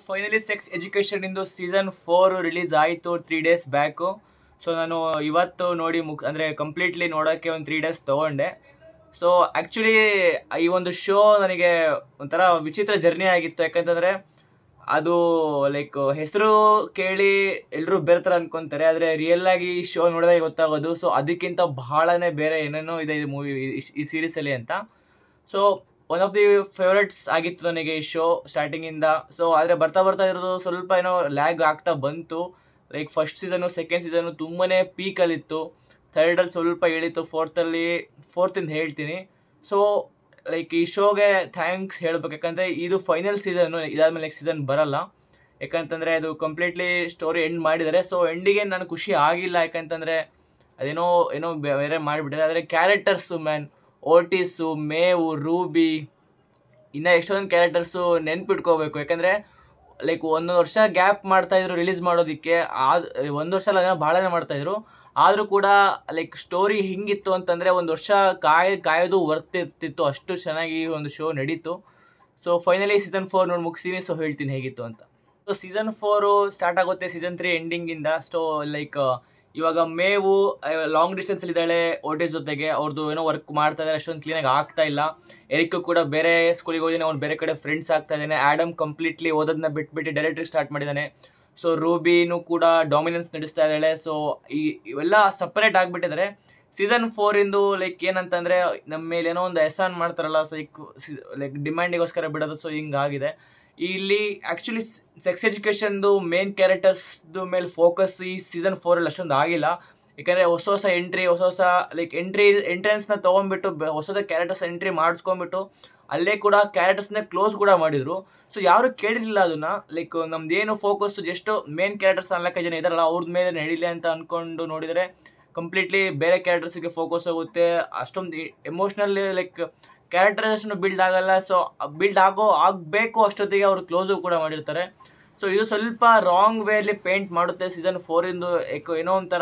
finally sex education ಇಂದು season four release ಆಯಿತು three days back so ನಾನು ಇವತ್ತು ನೋಡಿ ಮುಕ್ ಅಂದರೆ ಕಂಪ್ಲೀಟ್ಲಿ ನೋಡೋಕ್ಕೆ ಒಂದು ತ್ರೀ ಡೇಸ್ ತೊಗೊಂಡೆ ಸೊ ಆ್ಯಕ್ಚುಲಿ ಈ ಒಂದು ಶೋ ನನಗೆ ಒಂಥರ ವಿಚಿತ್ರ ಜರ್ನಿ ಆಗಿತ್ತು ಯಾಕಂತಂದರೆ ಅದು ಲೈಕ್ ಹೆಸರು ಕೇಳಿ ಎಲ್ಲರೂ ಬೇರೆ ಥರ ಅನ್ಕೊಂತಾರೆ ಆದರೆ ರಿಯಲ್ ಆಗಿ ಈ ಶೋ ನೋಡಿದಾಗ ಗೊತ್ತಾಗೋದು ಸೊ ಅದಕ್ಕಿಂತ ಬಹಳನೇ ಬೇರೆ ಏನೇನೋ ಇದೆ ಈ ಮೂವಿ ಈ ಸೀರೀಸಲ್ಲಿ ಅಂತ so one of the favourites ಆಗಿತ್ತು ನನಗೆ ಈ ಶೋ ಸ್ಟಾರ್ಟಿಂಗಿಂದ ಸೊ ಆದರೆ ಬರ್ತಾ ಬರ್ತಾ ಇರೋದು ಸ್ವಲ್ಪ ಏನೋ ಲ್ಯಾಗ್ ಆಗ್ತಾ ಬಂತು like first season second season ತುಂಬಾ ಪೀಕಲ್ಲಿತ್ತು ಥರ್ಡಲ್ಲಿ ಸ್ವಲ್ಪ ಇಳಿತು ಫೋರ್ತಲ್ಲಿ ಫೋರ್ತಿಂದ ಹೇಳ್ತೀನಿ ಸೊ ಲೈಕ್ ಈ ಶೋಗೆ ಥ್ಯಾಂಕ್ಸ್ ಹೇಳ್ಬೇಕು ಯಾಕಂದರೆ ಇದು ಫೈನಲ್ ಸೀಸನ್ನು ಇದಾದ್ಮೇಲೆ ನೆಕ್ಸ್ಟ್ ಸೀಸನ್ ಬರಲ್ಲ ಯಾಕಂತಂದರೆ ಅದು ಕಂಪ್ಲೀಟ್ಲಿ ಸ್ಟೋರಿ ಎಂಡ್ ಮಾಡಿದ್ದಾರೆ ಸೊ ಎಂಡಿಗೆ ನಾನು ಖುಷಿ ಆಗಿಲ್ಲ ಯಾಕಂತಂದರೆ ಅದೇನೋ ಏನೋ ಬೇರೆ ಮಾಡಿಬಿಟ್ಟಿದೆ ಆದರೆ ಕ್ಯಾರೆಕ್ಟರ್ಸು ಮ್ಯಾನ್ ಓಟಿಸು ಮೇವು ರೂಬಿ ಇನ್ನು ಎಷ್ಟೊಂದು ಕ್ಯಾರೆಕ್ಟರ್ಸು ನೆನ್ಪಿಟ್ಕೋಬೇಕು ಯಾಕಂದರೆ ಲೈಕ್ ಒಂದು ವರ್ಷ ಗ್ಯಾಪ್ ಮಾಡ್ತಾಯಿದ್ರು ರಿಲೀಸ್ ಮಾಡೋದಕ್ಕೆ ಆದ ಒಂದು ವರ್ಷ ಅಲ್ಲ ಏನೋ ಭಾಳನೇ ಮಾಡ್ತಾಯಿದ್ರು ಆದರೂ ಕೂಡ ಲೈಕ್ ಸ್ಟೋರಿ ಹಿಂಗಿತ್ತು ಅಂತಂದರೆ ಒಂದು ವರ್ಷ ಕಾಯ್ ಕಾಯೋದು ವರ್ತ್ ಇರ್ತಿತ್ತು ಅಷ್ಟು ಚೆನ್ನಾಗಿ ಒಂದು ಶೋ ನಡೀತು ಸೊ ಫೈನಲಿ ಸೀಸನ್ ಫೋರ್ ನೋಡಿ ಮುಗಿಸ್ತೀನಿ ಸೊ ಹೇಳ್ತೀನಿ ಹೇಗಿತ್ತು ಅಂತ ಸೊ ಸೀಸನ್ ಫೋರು ಸ್ಟಾರ್ಟ್ ಆಗುತ್ತೆ ಸೀಸನ್ ತ್ರೀ ಎಂಡಿಂಗಿಂದ ಸೊ ಲೈಕ್ ಇವಾಗ ಮೇವು ಲಾಂಗ್ ಡಿಸ್ಟೆನ್ಸಲ್ಲಿ ಇದ್ದಾಳೆ ಓಟೇಜ್ ಜೊತೆಗೆ ಅವ್ರದ್ದು ಏನೋ ವರ್ಕ್ ಮಾಡ್ತಾ ಇದ್ದಾರೆ ಅಷ್ಟೊಂದು ಕ್ಲೀನಾಗಿ ಆಗ್ತಾ ಇಲ್ಲ ಎರಿಕ್ ಕೂಡ ಬೇರೆ ಸ್ಕೂಲಿಗೆ ಹೋಗಿದ್ದಾನೆ ಅವ್ನು ಬೇರೆ ಕಡೆ ಫ್ರೆಂಡ್ಸ್ ಆಗ್ತಾ ಇದ್ದಾನೆ ಆ್ಯಡಮ್ ಕಂಪ್ಲೀಟ್ಲಿ ಓದೋದನ್ನ ಬಿಟ್ಬಿಟ್ಟು ಡೈರೆಕ್ಟ್ರಿಗೆ ಸ್ಟಾರ್ಟ್ ಮಾಡಿದ್ದಾನೆ ಸೊ ರೂಬಿನೂ ಕೂಡ ಡಾಮಿನೆನ್ಸ್ ನಡೆಸ್ತಾ ಇದ್ದಾಳೆ ಸೊ ಈ ಇವೆಲ್ಲ ಸಪ್ರೇಟ್ ಆಗಿಬಿಟ್ಟಿದ್ದಾರೆ ಸೀಸನ್ ಫೋರಿಂದು ಲೈಕ್ ಏನಂತಂದರೆ ನಮ್ಮ ಮೇಲೆ ಏನೋ ಒಂದು ಎಸಾನ್ ಮಾಡ್ತಾರಲ್ಲ ಸೊ ಲೈಕ್ ಲೈಕ್ ಡಿಮ್ಯಾಂಡಿಗೋಸ್ಕರ ಬಿಡೋದು ಸೊ ಹಿಂಗಾಗಿದೆ ಇಲ್ಲಿ ಆ್ಯಕ್ಚುಲಿ ಸೆಕ್ಸ್ ಎಜುಕೇಷನ್ದು ಮೇನ್ ಕ್ಯಾರೆಕ್ಟರ್ಸ್ದು ಮೇಲೆ ಫೋಕಸ್ ಈ ಸೀಸನ್ ಫೋರಲ್ಲಿ ಅಷ್ಟೊಂದು ಆಗಿಲ್ಲ ಯಾಕಂದರೆ ಹೊಸ ಹೊಸ ಎಂಟ್ರಿ ಹೊಸ ಹೊಸ ಲೈಕ್ ಎಂಟ್ರಿ ಎಂಟ್ರೆನ್ಸ್ನ ತೊಗೊಂಡ್ಬಿಟ್ಟು ಹೊಸ ಹೊಸ ಕ್ಯಾರೆಕ್ಟರ್ಸ್ ಎಂಟ್ರಿ ಮಾಡಿಸ್ಕೊಂಡ್ಬಿಟ್ಟು ಅಲ್ಲೇ ಕೂಡ ಕ್ಯಾರೆಕ್ಟರ್ಸ್ನ ಕ್ಲೋಸ್ ಕೂಡ ಮಾಡಿದರು ಸೊ ಯಾರು ಕೇಳಿರಲಿಲ್ಲ ಅದನ್ನು ಲೈಕ್ ನಮ್ದೇನು ಫೋಕಸ್ ಜಸ್ಟ್ ಮೇನ್ ಕ್ಯಾರೆಕ್ಟರ್ಸ್ ನಾಲ್ಕು ಜನ ಇದಾರಲ್ಲ ಅವ್ರ ಮೇಲೆ ನಡೀಲಿ ಅಂತ ಅಂದ್ಕೊಂಡು ನೋಡಿದರೆ ಕಂಪ್ಲೀಟ್ಲಿ ಬೇರೆ ಕ್ಯಾರೆಕ್ಟರ್ಸಿಗೆ ಫೋಕಸ್ ಹೋಗುತ್ತೆ ಅಷ್ಟೊಂದು ಎಮೋಷ್ನಲ್ ಲೈಕ್ ಕ್ಯಾರೆಕ್ಟರೈಸೇಷನ್ ಬಿಲ್ಡ್ ಆಗಲ್ಲ ಸೊ ಬಿಲ್ಡ್ ಆಗೋ ಆಗಬೇಕು ಅಷ್ಟೊತ್ತಿಗೆ ಅವರು ಕ್ಲೋಸು ಕೂಡ ಮಾಡಿರ್ತಾರೆ ಸೊ ಇದು ಸ್ವಲ್ಪ ರಾಂಗ್ ವೇಲಿ ಪೇಂಟ್ ಮಾಡುತ್ತೆ ಸೀಸನ್ ಫೋರಿಂದು ಏಕೋ ಏನೋ ಒಂಥರ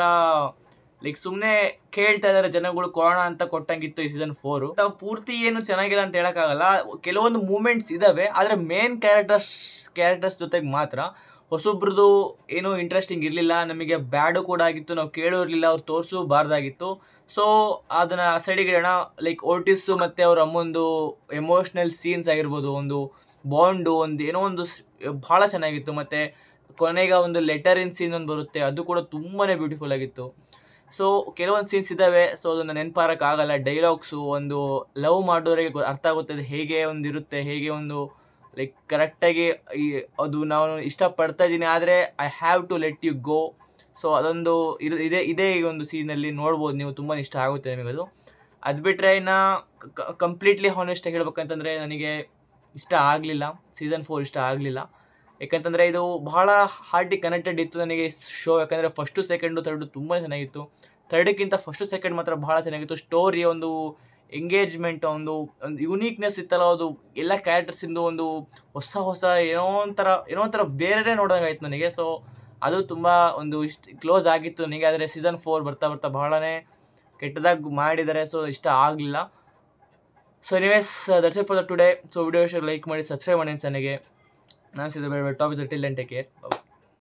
ಲೈಕ್ ಸುಮ್ಮನೆ ಕೇಳ್ತಾ ಇದ್ದಾರೆ ಜನಗಳು ಕೊರೋಣ ಅಂತ ಕೊಟ್ಟಂಗಿತ್ತು ಈ ಸೀಸನ್ ಫೋರು ಪೂರ್ತಿ ಏನು ಚೆನ್ನಾಗಿಲ್ಲ ಅಂತ ಹೇಳೋಕ್ಕಾಗಲ್ಲ ಕೆಲವೊಂದು ಮೂಮೆಂಟ್ಸ್ ಇದ್ದಾವೆ ಆದರೆ ಮೇನ್ ಕ್ಯಾರೆಕ್ಟರ್ಸ್ ಕ್ಯಾರೆಕ್ಟರ್ಸ್ ಜೊತೆಗೆ ಮಾತ್ರ ಹೊಸೊಬ್ರದ್ದು ಏನೂ ಇಂಟ್ರೆಸ್ಟಿಂಗ್ ಇರಲಿಲ್ಲ ನಮಗೆ ಬ್ಯಾಡು ಕೂಡ ಆಗಿತ್ತು ನಾವು ಕೇಳೂ ಇರಲಿಲ್ಲ ಅವ್ರು ತೋರಿಸಬಾರ್ದಾಗಿತ್ತು ಸೊ ಅದನ್ನು ಸೈಡಿಗೆ ಇಡೋಣ ಲೈಕ್ ಓಟಿಸ್ಸು ಮತ್ತು ಅವ್ರ ಅಮ್ಮೊಂದು ಎಮೋಷ್ನಲ್ ಸೀನ್ಸ್ ಆಗಿರ್ಬೋದು ಒಂದು ಬಾಂಡು ಒಂದು ಏನೋ ಒಂದು ಭಾಳ ಚೆನ್ನಾಗಿತ್ತು ಮತ್ತು ಕೊನೆಗೆ ಒಂದು ಲೆಟರಿನ್ ಸೀನ್ ಒಂದು ಬರುತ್ತೆ ಅದು ಕೂಡ ತುಂಬಾ ಬ್ಯೂಟಿಫುಲ್ ಆಗಿತ್ತು ಸೊ ಕೆಲವೊಂದು ಸೀನ್ಸ್ ಇದ್ದಾವೆ ಸೊ ಅದನ್ನು ನೆನಪಾರಕ್ಕಾಗಲ್ಲ ಡೈಲಾಗ್ಸು ಒಂದು ಲವ್ ಮಾಡೋರಿಗೆ ಅರ್ಥ ಆಗುತ್ತದೆ ಹೇಗೆ ಒಂದು ಇರುತ್ತೆ ಹೇಗೆ ಒಂದು ಲೈಕ್ ಕರೆಕ್ಟಾಗಿ ಈ ಅದು ನಾನು ಇಷ್ಟಪಡ್ತಾ ಇದ್ದೀನಿ ಆದರೆ I have to let you go so ಅದೊಂದು ಇದು ಇದೇ ಇದೇ ಈ ಒಂದು ಸೀನಲ್ಲಿ ನೋಡ್ಬೋದು ನೀವು ತುಂಬ ಇಷ್ಟ ಆಗುತ್ತೆ ನಿಮಗದು ಅದು ಬಿಟ್ಟರೆ ಇನ್ನು ಕಂಪ್ಲೀಟ್ಲಿ ಹಾನೆಸ್ಟಾಗಿ ಹೇಳ್ಬೇಕಂತಂದರೆ ನನಗೆ ಇಷ್ಟ ಆಗಲಿಲ್ಲ ಸೀಸನ್ ಫೋರ್ ಇಷ್ಟ ಆಗಲಿಲ್ಲ ಯಾಕಂತಂದರೆ ಇದು ಬಹಳ ಹಾರ್ಟಿಗೆ ಕನೆಕ್ಟೆಡ್ ಇತ್ತು ನನಗೆ ಶೋ ಯಾಕಂದರೆ ಫಸ್ಟು ಸೆಕೆಂಡು ಥರ್ಡು ತುಂಬ ಚೆನ್ನಾಗಿತ್ತು ಥರ್ಡಕ್ಕಿಂತ ಫಸ್ಟು ಸೆಕೆಂಡ್ ಮಾತ್ರ ಭಾಳ ಚೆನ್ನಾಗಿತ್ತು ಸ್ಟೋರಿ ಒಂದು ಎಂಗೇಜ್ಮೆಂಟ್ ಒಂದು ಒಂದು ಯುನೀಕ್ನೆಸ್ ಇತ್ತಲ್ಲ ಅದು ಎಲ್ಲ ಕ್ಯಾರೆಕ್ಟರ್ಸಿಂದು ಒಂದು ಹೊಸ ಹೊಸ ಏನೋ ಒಂಥರ ಏನೋ ಒಂಥರ ಬೇರೆ ನೋಡ್ದಂಗೆ ಆಯ್ತು ನನಗೆ ಸೊ ಅದು ತುಂಬ ಒಂದು ಇಷ್ಟ ಕ್ಲೋಸ್ ಆಗಿತ್ತು ನನಗೆ ಆದರೆ ಸೀಸನ್ ಫೋರ್ ಬರ್ತಾ ಬರ್ತಾ ಬಹಳನೇ ಕೆಟ್ಟದಾಗಿ ಮಾಡಿದ್ದಾರೆ ಸೊ ಇಷ್ಟ ಆಗಲಿಲ್ಲ so anyways that's it for the today so video like ಮಾಡಿ ಸಬ್ಸ್ಕ್ರೈಬ್ ಮಾಡಿ ನನಗೆ ನಾನು ಸಿದ್ಧ ಬೇಡ topic till and take care